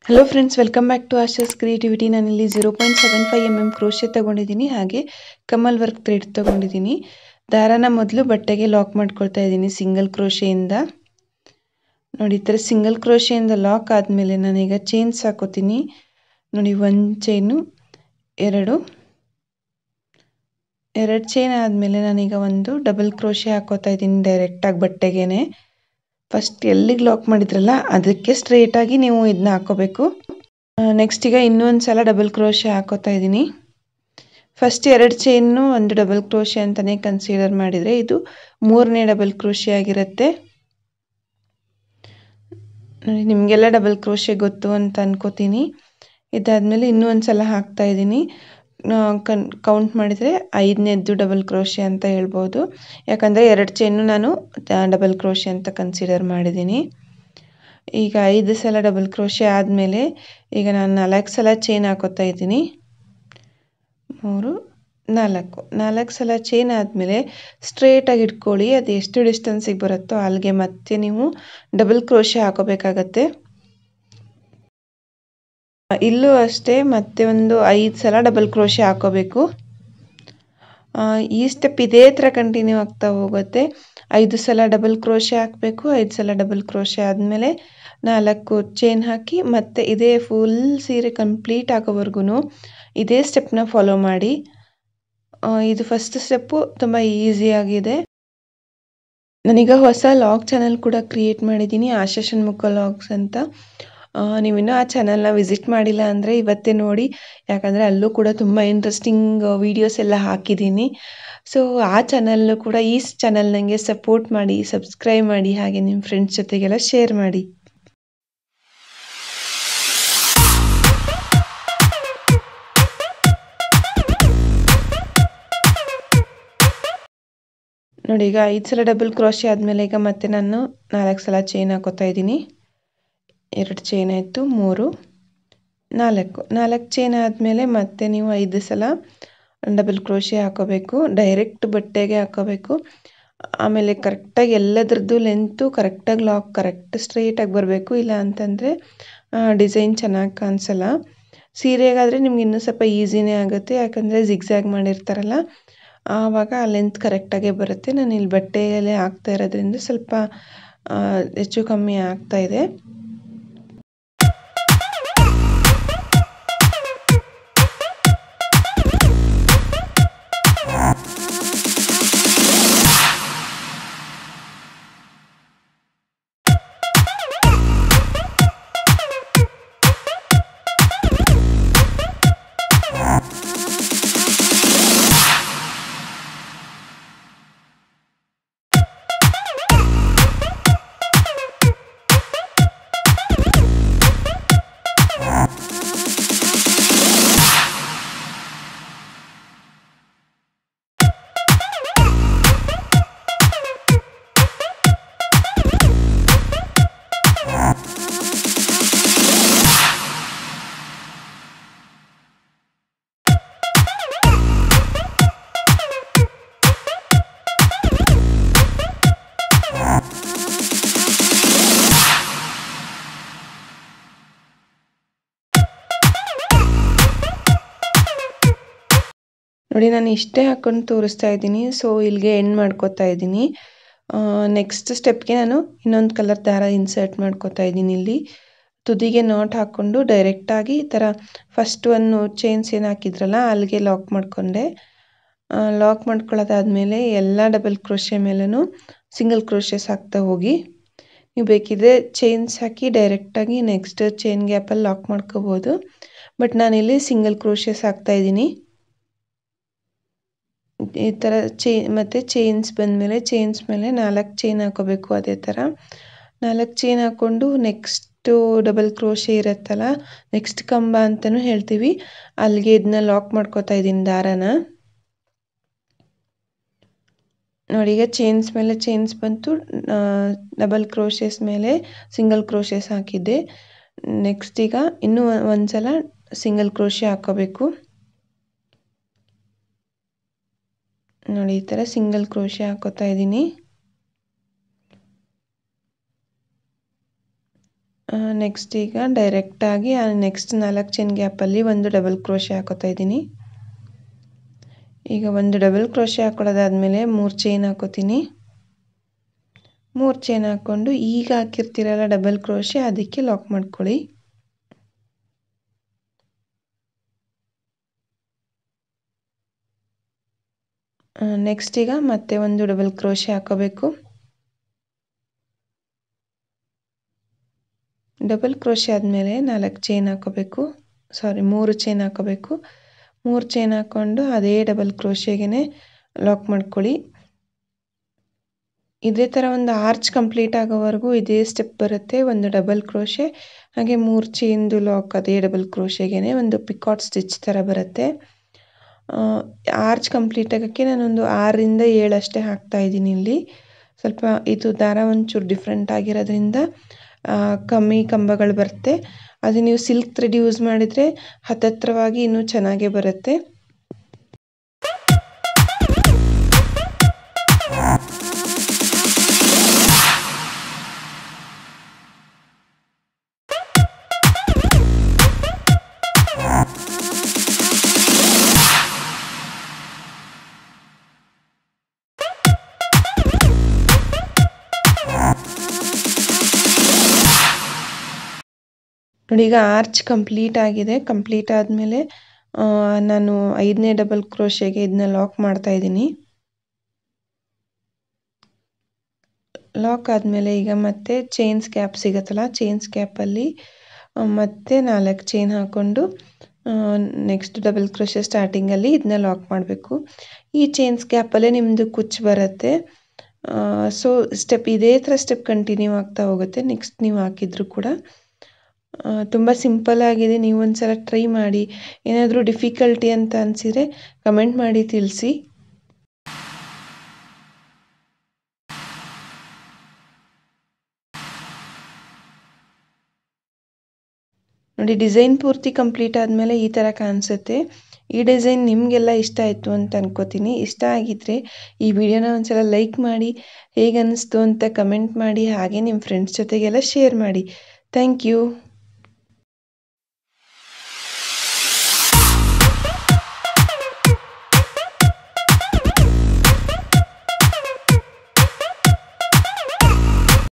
hello friends welcome back to Asha's creativity ನಾನಿಲ್ಲಿ zero point seven five M M crochet ತೊಗೊಂಡಿದ್ದೀನಿ ಹಾಗೆ Kamal work thread ತೊಗೊಂಡಿದ್ದೀನಿ ದಾರಾನ ಮೊದಲು ಬಟ್ಟೆಗೆ ಲಾಕ್ ಮಾಡ್ಕೊಳ್ತಾ ಇದ್ದೀನಿ ಸಿಂಗಲ್ ಕ್ರೋಶೆಯಿಂದ ನೋಡಿ ಈ ಥರ ಸಿಂಗಲ್ ಕ್ರೋಶೆಯಿಂದ ಲಾಕ್ ಆದಮೇಲೆ ನಾನೀಗ ಚೈನ್ಸ್ ಹಾಕೋತೀನಿ ನೋಡಿ ಒಂದು ಚೈನು ಎರಡು ಎರಡು ಚೈನ್ ಆದಮೇಲೆ ನಾನೀಗ ಒಂದು ಡಬಲ್ ಕ್ರೋಶೆ ಹಾಕೋತಾ ಇದ್ದೀನಿ ಡೈರೆಕ್ಟಾಗಿ ಬಟ್ಟೆಗೇನೆ ಫಸ್ಟ್ ಎಲ್ಲಿಗೆ ಲಾಕ್ ಮಾಡಿದ್ರಲ್ಲ ಅದಕ್ಕೆ ಸ್ಟ್ರೇಟಾಗಿ ನೀವು ಇದನ್ನ ಹಾಕೋಬೇಕು ನೆಕ್ಸ್ಟ್ ಈಗ ಇನ್ನೊಂದು ಸಲ ಡಬಲ್ ಕ್ರೋಶೆ ಹಾಕೋತಾ ಇದ್ದೀನಿ ಫಸ್ಟ್ ಎರಡು ಚೈನ್ನು ಒಂದು ಡಬಲ್ ಕ್ರೋಶೆ ಅಂತಲೇ ಕನ್ಸಿಡರ್ ಮಾಡಿದರೆ ಇದು ಮೂರನೇ ಡಬಲ್ ಕ್ರೋಶೆ ಆಗಿರುತ್ತೆ ನೋಡಿ ನಿಮಗೆಲ್ಲ ಡಬಲ್ ಕ್ರೋಶೆ ಗೊತ್ತು ಅಂತ ಅನ್ಕೋತೀನಿ ಇದಾದಮೇಲೆ ಇನ್ನೂ ಒಂದು ಸಲ ಹಾಕ್ತಾ ಇದ್ದೀನಿ ಕನ್ ಕೌಂಟ್ ಮಾಡಿದರೆ ಐದನೇದ್ದು ಡಬಲ್ ಕ್ರೋಶೆ ಅಂತ ಹೇಳ್ಬೋದು ಯಾಕಂದರೆ ಎರಡು ಚೈನು ನಾನು ಡಬಲ್ ಕ್ರೋಶೆ ಅಂತ ಕನ್ಸಿಡರ್ ಮಾಡಿದ್ದೀನಿ ಈಗ ಐದು ಸಲ ಡಬಲ್ ಕ್ರೋಶೆ ಆದಮೇಲೆ ಈಗ ನಾನು ನಾಲ್ಕು ಸಲ ಚೈನ್ ಹಾಕೋತಾ ಇದ್ದೀನಿ ಮೂರು ನಾಲ್ಕು ನಾಲ್ಕು ಸಲ ಚೈನ್ ಆದಮೇಲೆ ಸ್ಟ್ರೇಟಾಗಿ ಇಟ್ಕೊಳ್ಳಿ ಅದು ಎಷ್ಟು ಡಿಸ್ಟೆನ್ಸಿಗೆ ಬರುತ್ತೋ ಅಲ್ಲಿಗೆ ಮತ್ತೆ ನೀವು ಡಬಲ್ ಕ್ರೋಶೆ ಹಾಕೋಬೇಕಾಗತ್ತೆ ಇಲ್ಲೂ ಅಷ್ಟೇ ಮತ್ತೆ ಒಂದು ಐದು ಸಲ ಡಬಲ್ ಕ್ರೋಶೆ ಹಾಕೋಬೇಕು ಈ ಸ್ಟೆಪ್ ಇದೇ ಥರ ಕಂಟಿನ್ಯೂ ಆಗ್ತಾ ಹೋಗುತ್ತೆ ಐದು ಸಲ ಡಬಲ್ ಕ್ರೋಶೆ ಹಾಕಬೇಕು ಐದು ಸಲ ಡಬಲ್ ಕ್ರೋಶೆ ಆದಮೇಲೆ ನಾಲ್ಕು ಚೈನ್ ಹಾಕಿ ಮತ್ತೆ ಇದೇ ಫುಲ್ ಸೀರೆ ಕಂಪ್ಲೀಟ್ ಆಗೋವರೆಗೂ ಇದೇ ಸ್ಟೆಪ್ನ ಫಾಲೋ ಮಾಡಿ ಇದು ಫಸ್ಟ್ ಸ್ಟೆಪ್ಪು ತುಂಬ ಈಸಿಯಾಗಿದೆ ನಾನೀಗ ಹೊಸ ಲಾಗ್ ಚಾನಲ್ ಕೂಡ ಕ್ರಿಯೇಟ್ ಮಾಡಿದ್ದೀನಿ ಆಶಾ ಷಣ್ಮುಖ ಲಾಗ್ಸ್ ಅಂತ ನೀವಿನ್ನೂ ಆ ಚಾನಲ್ನ ವಿಸಿಟ್ ಮಾಡಿಲ್ಲ ಅಂದರೆ ಇವತ್ತೇ ನೋಡಿ ಯಾಕಂದರೆ ಅಲ್ಲೂ ಕೂಡ ತುಂಬ ಇಂಟ್ರೆಸ್ಟಿಂಗ್ ವೀಡಿಯೋಸ್ ಎಲ್ಲ ಹಾಕಿದ್ದೀನಿ ಸೊ ಆ ಚಾನಲ್ನು ಕೂಡ ಈ ಚಾನಲ್ ನನಗೆ ಸಪೋರ್ಟ್ ಮಾಡಿ ಸಬ್ಸ್ಕ್ರೈಬ್ ಮಾಡಿ ಹಾಗೆ ನಿಮ್ಮ ಫ್ರೆಂಡ್ಸ್ ಜೊತೆಗೆಲ್ಲ ಶೇರ್ ಮಾಡಿ ನೋಡಿ ಈಗ ಐದು ಸಲ ಡಬಲ್ ಕ್ರಾಶೆ ಆದಮೇಲೆ ಈಗ ಮತ್ತೆ ನಾನು ನಾಲ್ಕು ಸಲ ಚೈನ್ ಹಾಕೋತಾ ಇದ್ದೀನಿ ಎರಡು ಚೈನ್ ಆಯಿತು ಮೂರು ನಾಲ್ಕು ನಾಲ್ಕು ಚೈನ್ ಆದಮೇಲೆ ಮತ್ತೆ ನೀವು ಐದು ಸಲ ಡಬಲ್ ಕ್ರೋಶೆ ಹಾಕೋಬೇಕು ಡೈರೆಕ್ಟ್ ಬಟ್ಟೆಗೆ ಹಾಕೋಬೇಕು ಆಮೇಲೆ ಕರೆಕ್ಟಾಗಿ ಎಲ್ಲದ್ರದ್ದು ಲೆಂತು ಕರೆಕ್ಟಾಗಿ ಲಾಕ್ ಕರೆಕ್ಟ್ ಸ್ಟ್ರೈಟಾಗಿ ಬರಬೇಕು ಇಲ್ಲ ಅಂತಂದರೆ ಡಿಸೈನ್ ಚೆನ್ನಾಗಿ ಕಾಣಿಸಲ್ಲ ಸೀರೆಗಾದರೆ ನಿಮ್ಗೆ ಇನ್ನೂ ಸ್ವಲ್ಪ ಈಸಿನೇ ಆಗುತ್ತೆ ಯಾಕಂದರೆ ಜಿಗ್ಜ್ಯಾಗ್ ಮಾಡಿರ್ತಾರಲ್ಲ ಆವಾಗ ಆ ಲೆಂತ್ ಕರೆಕ್ಟಾಗೇ ಬರುತ್ತೆ ನಾನು ಇಲ್ಲಿ ಬಟ್ಟೆಯಲ್ಲೇ ಹಾಕ್ತಾ ಇರೋದ್ರಿಂದ ಸ್ವಲ್ಪ ಹೆಚ್ಚು ಕಮ್ಮಿ ಆಗ್ತಾ ಇದೆ ನೋಡಿ ನಾನು ಇಷ್ಟೇ ಹಾಕೊಂಡು ತೋರಿಸ್ತಾ ಇದ್ದೀನಿ ಸೊ ಇಲ್ಲಿಗೆ ಎಂಡ್ ಮಾಡ್ಕೋತಾ ಇದ್ದೀನಿ ನೆಕ್ಸ್ಟ್ ಸ್ಟೆಪ್ಗೆ ನಾನು ಇನ್ನೊಂದು ಕಲರ್ ದಾರ ಇನ್ಸರ್ಟ್ ಮಾಡ್ಕೋತಾ ಇದ್ದೀನಿ ಇಲ್ಲಿ ತುದಿಗೆ ನಾಟ್ ಹಾಕ್ಕೊಂಡು ಡೈರೆಕ್ಟಾಗಿ ಈ ಥರ ಫಸ್ಟ್ ಒಂದು ಚೈನ್ಸ್ ಏನು ಹಾಕಿದ್ರಲ್ಲ ಅಲ್ಲಿಗೆ ಲಾಕ್ ಮಾಡಿಕೊಂಡೆ ಲಾಕ್ ಮಾಡ್ಕೊಳ್ಳೋದಾದಮೇಲೆ ಎಲ್ಲ ಡಬಲ್ ಕ್ರೋಶೆ ಮೇಲೂ ಸಿಂಗಲ್ ಕ್ರೋಶೆಸ್ ಹಾಕ್ತಾ ಹೋಗಿ ನೀವು ಬೇಕಿದ್ರೆ ಚೈನ್ಸ್ ಹಾಕಿ ಡೈರೆಕ್ಟಾಗಿ ನೆಕ್ಸ್ಟ್ ಚೈನ್ ಗ್ಯಾಪಲ್ಲಿ ಲಾಕ್ ಮಾಡ್ಕೋಬೋದು ಬಟ್ ನಾನಿಲ್ಲಿ ಸಿಂಗಲ್ ಕ್ರೋಶೆಸ್ ಹಾಕ್ತಾ ಇದ್ದೀನಿ ಈ ಥರ ಚೈ ಮತ್ತು ಚೈನ್ಸ್ ಬಂದಮೇಲೆ ಚೈನ್ಸ್ ಮೇಲೆ ನಾಲ್ಕು ಚೈನ್ ಹಾಕೋಬೇಕು ಅದೇ ಥರ ನಾಲ್ಕು ಚೈನ್ ಹಾಕ್ಕೊಂಡು ನೆಕ್ಸ್ಟು ಡಬಲ್ ಕ್ರೋಶೆ ಇರುತ್ತಲ್ಲ ನೆಕ್ಸ್ಟ್ ಕಂಬ ಅಂತಲೂ ಹೇಳ್ತೀವಿ ಅಲ್ಲಿಗೆ ಇದನ್ನ ಲಾಕ್ ಮಾಡ್ಕೋತಾ ಇದ್ದೀನಿ ದಾರಾನ ನೋಡಿ ಈಗ ಚೈನ್ಸ್ ಮೇಲೆ ಚೈನ್ಸ್ ಬಂತು ಡಬಲ್ ಕ್ರೋಶೆಸ್ ಮೇಲೆ ಸಿಂಗಲ್ ಕ್ರೋಶೆಸ್ ಹಾಕಿದ್ದೆ ನೆಕ್ಸ್ಟ್ ಈಗ ಇನ್ನೂ ಒಂದು ಸಲ ಸಿಂಗಲ್ ಕ್ರೋಶೆ ಹಾಕೋಬೇಕು ನೋಡಿ ಈ ಥರ ಸಿಂಗಲ್ ಕ್ರೋಶೆ ಹಾಕೋತಾ ಇದ್ದೀನಿ ನೆಕ್ಸ್ಟ್ ಈಗ ಡೈರೆಕ್ಟಾಗಿ ನೆಕ್ಸ್ಟ್ ನಾಲ್ಕು ಚೈನ್ ಗ್ಯಾಪಲ್ಲಿ ಒಂದು ಡಬಲ್ ಕ್ರೋಶೆ ಹಾಕೋತಾ ಇದ್ದೀನಿ ಈಗ ಒಂದು ಡಬಲ್ ಕ್ರೋಶೆ ಹಾಕೊಳ್ಳೋದಾದ್ಮೇಲೆ ಮೂರು ಚೈನ್ ಹಾಕೋತೀನಿ ಮೂರು ಚೈನ್ ಹಾಕ್ಕೊಂಡು ಈಗ ಹಾಕಿರ್ತೀರಲ್ಲ ಡಬಲ್ ಕ್ರೋಶೆ ಅದಕ್ಕೆ ಲಾಕ್ ಮಾಡ್ಕೊಳ್ಳಿ ನೆಕ್ಸ್ಟ್ ಈಗ ಮತ್ತೆ ಒಂದು ಡಬಲ್ ಕ್ರೋಶೆ ಹಾಕೋಬೇಕು ಡಬಲ್ ಕ್ರೋಶೆ ಆದಮೇಲೆ ನಾಲ್ಕು ಚೈನ್ ಹಾಕೋಬೇಕು ಸಾರಿ ಮೂರು ಚೈನ್ ಹಾಕೋಬೇಕು ಮೂರು ಚೈನ್ ಹಾಕ್ಕೊಂಡು ಅದೇ ಡಬಲ್ ಕ್ರೋಶೆಗೆ ಲಾಕ್ ಮಾಡ್ಕೊಳ್ಳಿ ಇದೇ ಥರ ಒಂದು ಆರ್ಚ್ ಕಂಪ್ಲೀಟ್ ಆಗೋವರೆಗೂ ಇದೇ ಸ್ಟೆಪ್ ಬರುತ್ತೆ ಒಂದು ಡಬಲ್ ಕ್ರೋಶೆ ಹಾಗೆ ಮೂರು ಚೈನ್ದು ಲಾಕ್ ಅದೇ ಡಬಲ್ ಕ್ರೋಶೆಗೆ ಒಂದು ಪಿಕಾಟ್ ಸ್ಟಿಚ್ ಥರ ಬರುತ್ತೆ ಆರ್ಚ್ ಕಂಪ್ಲೀಟ್ ಆಗೋಕ್ಕೆ ನಾನೊಂದು ಆರರಿಂದ ಏಳಷ್ಟೇ ಹಾಕ್ತಾ ಇದ್ದೀನಿ ಇಲ್ಲಿ ಸ್ವಲ್ಪ ಇದು ದಾರ ಒಂಚೂರು ಡಿಫ್ರೆಂಟ್ ಆಗಿರೋದ್ರಿಂದ ಕಮ್ಮಿ ಕಂಬಗಳು ಬರುತ್ತೆ ಅದು ನೀವು ಸಿಲ್ಕ್ ಥ್ರೆಡ್ ಯೂಸ್ ಮಾಡಿದರೆ ಹತ್ತತ್ರವಾಗಿ ಇನ್ನೂ ಚೆನ್ನಾಗೇ ಬರುತ್ತೆ ನೋಡಿ ಈಗ ಆರ್ಚ್ ಕಂಪ್ಲೀಟ್ ಆಗಿದೆ ಕಂಪ್ಲೀಟ್ ಆದಮೇಲೆ ನಾನು ಐದನೇ ಡಬಲ್ ಕ್ರೋಶೆಗೆ ಇದನ್ನ ಲಾಕ್ ಮಾಡ್ತಾ ಇದ್ದೀನಿ ಲಾಕ್ ಆದಮೇಲೆ ಈಗ ಮತ್ತೆ ಚೈನ್ಸ್ ಕ್ಯಾಪ್ ಸಿಗುತ್ತಲ್ಲ ಚೈನ್ಸ್ ಕ್ಯಾಪಲ್ಲಿ ಮತ್ತೆ ನಾಲ್ಕು ಚೈನ್ ಹಾಕ್ಕೊಂಡು ನೆಕ್ಸ್ಟ್ ಡಬಲ್ ಕ್ರೋಶೆ ಸ್ಟಾರ್ಟಿಂಗಲ್ಲಿ ಇದನ್ನ ಲಾಕ್ ಮಾಡಬೇಕು ಈ ಚೈನ್ಸ್ ಕ್ಯಾಪಲ್ಲೇ ನಿಮ್ಮದು ಕುಚ್ಚು ಬರುತ್ತೆ ಸೊ ಸ್ಟೆಪ್ ಇದೇ ಥರ ಸ್ಟೆಪ್ ಕಂಟಿನ್ಯೂ ಆಗ್ತಾ ಹೋಗುತ್ತೆ ನೆಕ್ಸ್ಟ್ ನೀವು ಹಾಕಿದ್ರು ಕೂಡ ತುಂಬ ಸಿಂಪಲ್ ಆಗಿದೆ ನೀವು ಒಂದ್ಸಲ ಟ್ರೈ ಮಾಡಿ ಏನಾದರೂ ಡಿಫಿಕಲ್ಟಿ ಅಂತ ಅನಿಸಿದರೆ ಕಮೆಂಟ್ ಮಾಡಿ ತಿಳಿಸಿ ನೋಡಿ ಡಿಸೈನ್ ಪೂರ್ತಿ ಕಂಪ್ಲೀಟ್ ಆದಮೇಲೆ ಈ ಥರ ಕಾಣಿಸುತ್ತೆ ಈ ಡಿಸೈನ್ ನಿಮಗೆಲ್ಲ ಇಷ್ಟ ಆಯಿತು ಅಂತ ಅನ್ಕೋತೀನಿ ಇಷ್ಟ ಆಗಿದ್ದರೆ ಈ ವಿಡಿಯೋನ ಒಂದ್ಸಲ ಲೈಕ್ ಮಾಡಿ ಹೇಗೆ ಅನ್ನಿಸ್ತು ಅಂತ ಕಮೆಂಟ್ ಮಾಡಿ ಹಾಗೆ ನಿಮ್ಮ ಫ್ರೆಂಡ್ಸ್ ಜೊತೆಗೆಲ್ಲ ಶೇರ್ ಮಾಡಿ ಥ್ಯಾಂಕ್ ಯು